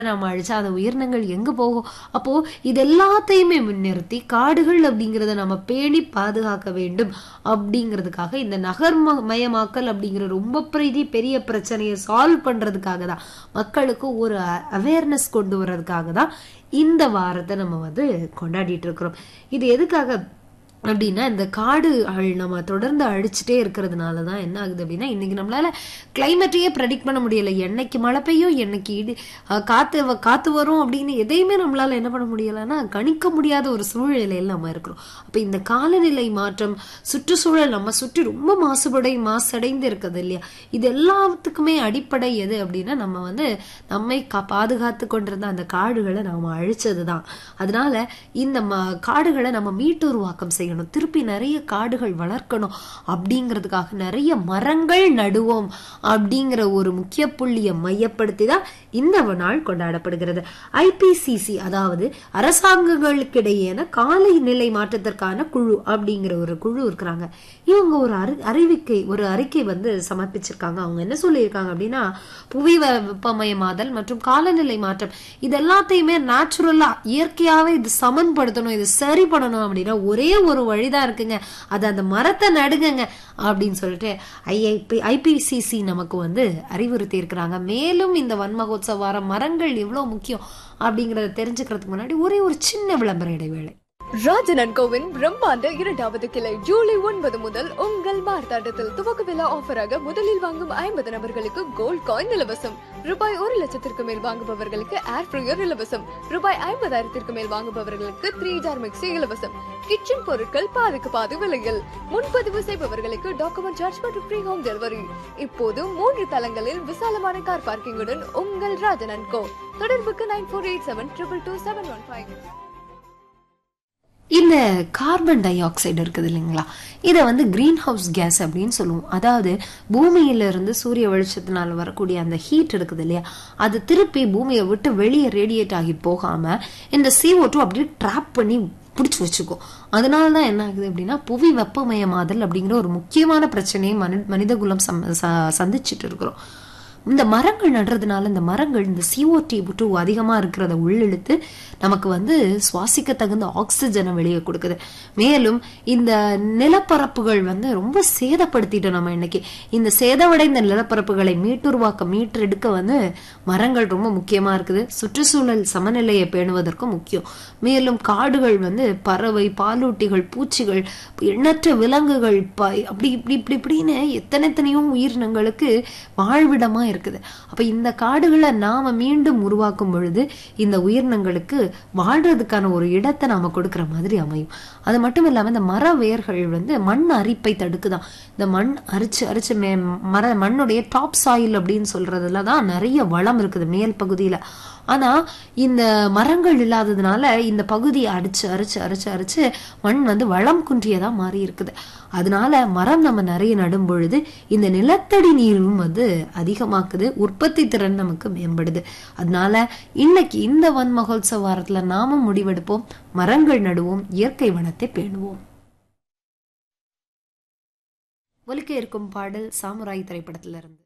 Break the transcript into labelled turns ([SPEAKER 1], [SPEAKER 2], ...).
[SPEAKER 1] நம்ம அழிச்சா அந்த உயிரினங்கள் எங்க போகும் அப்போ இது எல்லாத்தையுமே முன்னிறுத்தி காடுகள் அப்படிங்கறத நம்ம பேணி பாதுகாக்க வேண்டும் அப்படிங்கிறதுக்காக இந்த நகர்மயமாக்கல் அப்படிங்கிற ரொம்ப பெரிய பெரிய பிரச்சனையை சால்வ் பண்றதுக்காக தான் மக்களுக்கு ஒரு அவேர்னஸ் கொண்டு வர்றதுக்காக தான் இந்த வாரத்தை நம்ம வந்து கொண்டாடிட்டு இருக்கிறோம் இது எதுக்காக அப்படின்னா இந்த காடுகள் நம்ம தொடர்ந்து அழிச்சிட்டே இருக்கிறதுனால தான் என்ன ஆகுது அப்படின்னா இன்னைக்கு நம்மளால கிளைமேட்டையே ப்ரெடிக்ட் பண்ண முடியல என்னைக்கு மழை பெய்யும் என்னைக்கு இடி அஹ் காத்து வ- காத்து வரும் அப்படின்னு எதையுமே நம்மளால என்ன பண்ண முடியலன்னா கணிக்க முடியாத ஒரு சூழ்நிலையில் நம்ம இருக்கிறோம் அப்ப இந்த காலநிலை மாற்றம் சுற்றுச்சூழல் நம்ம சுற்றி ரொம்ப மாசுபடை மாசடைந்து இருக்குது இல்லையா இது எல்லாத்துக்குமே அடிப்படை எது அப்படின்னா நம்ம வந்து நம்மை கா பாதுகாத்து கொண்டிருந்த அந்த காடுகளை நாம அழிச்சது தான் அதனால இந்த ம காடுகளை நம்ம மீட்டுருவாக்கம் செய்யணும் திருப்பி நிறைய காடுகள் வளர்க்கணும் அப்படிங்கிறதுக்காக நிறைய மரங்கள் நடுவோம் அப்படிங்கிற ஒரு முக்கிய புள்ளியை மையப்படுத்தி தான் இந்த நாள் கொண்டாடப்படுகிறது ஐபிசிசி அதாவது அரசாங்கங்களுக்கிடையேன காலநிலை மாற்றத்திற்கான குழு அப்படிங்கிற ஒரு குழு இருக்கிறாங்க இவங்க ஒரு அறி அறிவிக்கை ஒரு அறிக்கை வந்து சமர்ப்பிச்சிருக்காங்க அவங்க என்ன சொல்லியிருக்காங்க அப்படின்னா புவி வெ- வெப்பமயமாதல் மற்றும் காலநிலை மாற்றம் இது எல்லாத்தையுமே நேச்சுரலா இயற்கையாவே இது சமன்படுத்தணும் இது சரி பண்ணணும் அப்படின்னா ஒரே ஒரு வழிதான் இருக்குங்க அது அந்த மரத்தை நடுங்கங்க அப்படின்னு சொல்லிட்டு ஐஐபி ஐபிசிசி நமக்கு வந்து அறிவுறுத்தி இருக்கிறாங்க மேலும் இந்த வன்மகோத்சவ வாரம் மரங்கள் எவ்வளவு முக்கியம் அப்படிங்கறத தெரிஞ்சுக்கிறதுக்கு முன்னாடி ஒரே ஒரு சின்ன விளம்பர இடைவேளை
[SPEAKER 2] ராஜனன் கோவின் பிரம்மாண்ட இரண்டாவது கிளை ஜூலை ஒன்பது முதல் உங்கள் மார்த்தாண்டத்தில் துவக்க விழா ஆஃபராக முதலில் வாங்கும் ஐம்பது நபர்களுக்கு கோல்ட் காயின் இலவசம் ரூபாய் ஒரு லட்சத்திற்கு மேல் வாங்குபவர்களுக்கு ஏர் ஃப்ரையர் இலவசம் ரூபாய் ஐம்பதாயிரத்திற்கு மேல் வாங்குபவர்களுக்கு த்ரீ ஜார் மிக்சி இலவசம் கிச்சன் பொருட்கள் பாதிக்கு பாதி விலையில் முன்பதிவு செய்பவர்களுக்கு டாக்குமெண்ட் சார்ஜ் மற்றும் ஃப்ரீ ஹோம் டெலிவரி இப்போது மூன்று தளங்களில் விசாலமான கார் பார்க்கிங்குடன் உங்கள் ராஜனன் கோ தொடர்புக்கு nine four eight seven triple two seven one five
[SPEAKER 1] இந்த கார்பன் டை ஆக்சைடு இருக்குது இல்லைங்களா இதை வந்து கிரீன் ஹவுஸ் கேஸ் அப்படின்னு சொல்லுவோம் அதாவது பூமியில இருந்து சூரிய வெளிச்சத்தினால வரக்கூடிய அந்த ஹீட் இருக்குது இல்லையா அது திருப்பி பூமியை விட்டு வெளியே ரேடியேட் ஆகி போகாம இந்த CO2 டூ அப்படியே ட்ராப் பண்ணி பிடிச்சி வச்சுக்கும் அதனால தான் என்ன ஆகுது அப்படின்னா புவி வெப்பமயமாதல் அப்படிங்கிற ஒரு முக்கியமான பிரச்சனையை மனி மனித குலம் சம் ச- சந்திச்சிட்டு இருக்கிறோம் இந்த மரங்கள் நடுறதுனால இந்த மரங்கள் இந்த சிஓடி டூ அதிகமா இருக்கிறத உள்ளிழுத்து நமக்கு வந்து சுவாசிக்க தகுந்த ஆக்சிஜனை வெளியே கொடுக்குது மேலும் இந்த நிலப்பரப்புகள் வந்து ரொம்ப சேதப்படுத்திட்டோம் நம்ம இன்னைக்கு இந்த சேதமடைந்த நிலப்பரப்புகளை மீட்டுருவாக்க மீட்டெடுக்க வந்து மரங்கள் ரொம்ப முக்கியமா இருக்குது சுற்றுச்சூழல் சமநிலையை பேணுவதற்கும் முக்கியம் மேலும் காடுகள் வந்து பறவை பாலூட்டிகள் பூச்சிகள் எண்ணற்ற விலங்குகள் ப- அப்படி இப்படி இப்படி இப்படின்னு எத்தனை எத்தனையோ உயிரினங்களுக்கு வாழ்விடமா இருக்குது அப்ப இந்த காடுகளை நாம மீண்டும் உருவாக்கும் பொழுது இந்த உயிரினங்களுக்கு வாழ்றதுக்கான ஒரு இடத்தை நாம கொடுக்கிற மாதிரி அமையும் அது மட்டும் இல்லாம இந்த மர வேர்கள் வந்து மண் அரிப்பை தடுக்குதாம் இந்த மண் அரிச்சு அரிச்சு மே மர மண்ணுடைய டாப் சாயில் அப்படின்னு சொல்றதுல தான் நிறைய வளம் இருக்குது மேல் பகுதியில ஆனா இந்த மரங்கள் இல்லாததுனால இந்த பகுதியை அடிச்சு அரிச்சு அரிச்சு அரிச்சு மண் வந்து வளம் குன்றியதா மாறி இருக்குது அதனால மரம் நம்ம நிறைய நடும் பொழுது இந்த நிலத்தடி நீரும் வந்து அதிகமாக்குது உற்பத்தி திறன் நமக்கு மேம்படுது அதனால இன்னைக்கு இந்த வன் மகோத்சவ வாரத்துல நாம முடிவெடுப்போம் மரங்கள் நடுவோம் இயற்கை வனத்தை பேணுவோம் ஒலிக்க இருக்கும் பாடல் சாமுராய் திரைப்படத்திலிருந்து